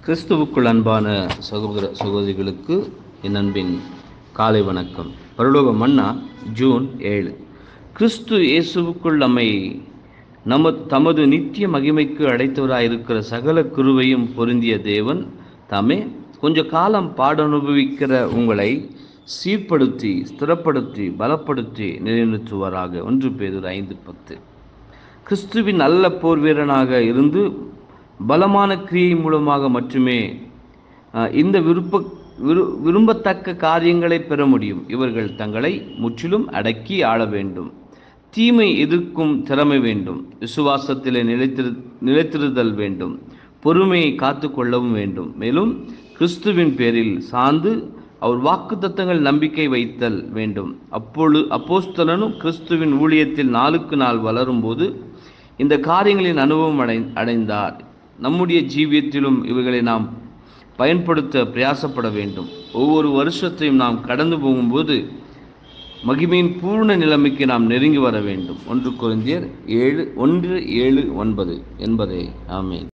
கிறிஸ்துவுக்குள் அன்பான சகோதர சகோதரிகளுக்கு என் அன்பின் காலை வணக்கம் பரலோக மன்னா ஜூன் ஏழு கிறிஸ்து இயேசுவுக்குள் நம்மை நம தமது நித்திய மகிமைக்கு அடைத்தவராய் இருக்கிற சகல குருவையும் பொருந்திய தேவன் தாமே கொஞ்ச காலம் பாடனுபவிக்கிற உங்களை சீர்படுத்தி ஸ்திரப்படுத்தி பலப்படுத்தி நிலைநிறுத்துவாராக ஒன்று பேதூர் ஐந்து பத்து கிறிஸ்துவின் நல்ல போர் வீரனாக இருந்து பலமான கிரியை மூலமாக மட்டுமே அஹ், இந்த விருப்ப விரு விரும்பத்தக்க காரியங்களை பெற முடியும் இவர்கள் தங்களை முற்றிலும் அடக்கி ஆள வேண்டும் தீமை எதிர்க்கும் திறமை வேண்டும் விசுவாசத்திலே நிலைத்திரு நிலைத்திருதல் வேண்டும் பொறுமையை காத்து கொள்ளவும் வேண்டும் மேலும் கிறிஸ்துவின் பேரில் சார்ந்து அவர் வாக்குத்தத்தங்கள் நம்பிக்கை வைத்தல் வேண்டும் அப்பொழு அப்போஸ்தலனும் கிறிஸ்துவின் ஊழியத்தில் நாளுக்கு நாள் வளரும்போது இந்த காரியங்களின் அனுபவம் அடை அடைந்தார் நம்முடைய ஜீவியத்திலும் இவைகளை நாம் பயன்படுத்த பிரயாசப்பட வேண்டும் ஒவ்வொரு வருஷத்தையும் நாம் கடந்து போகும்போது மகிமையின் பூர்ண நிலைமைக்கு நாம் நெருங்கி வர வேண்டும் ஒன்று குருந்தியர் ஏழு ஒன்று ஏழு ஒன்பது என்பதே ஆமேன்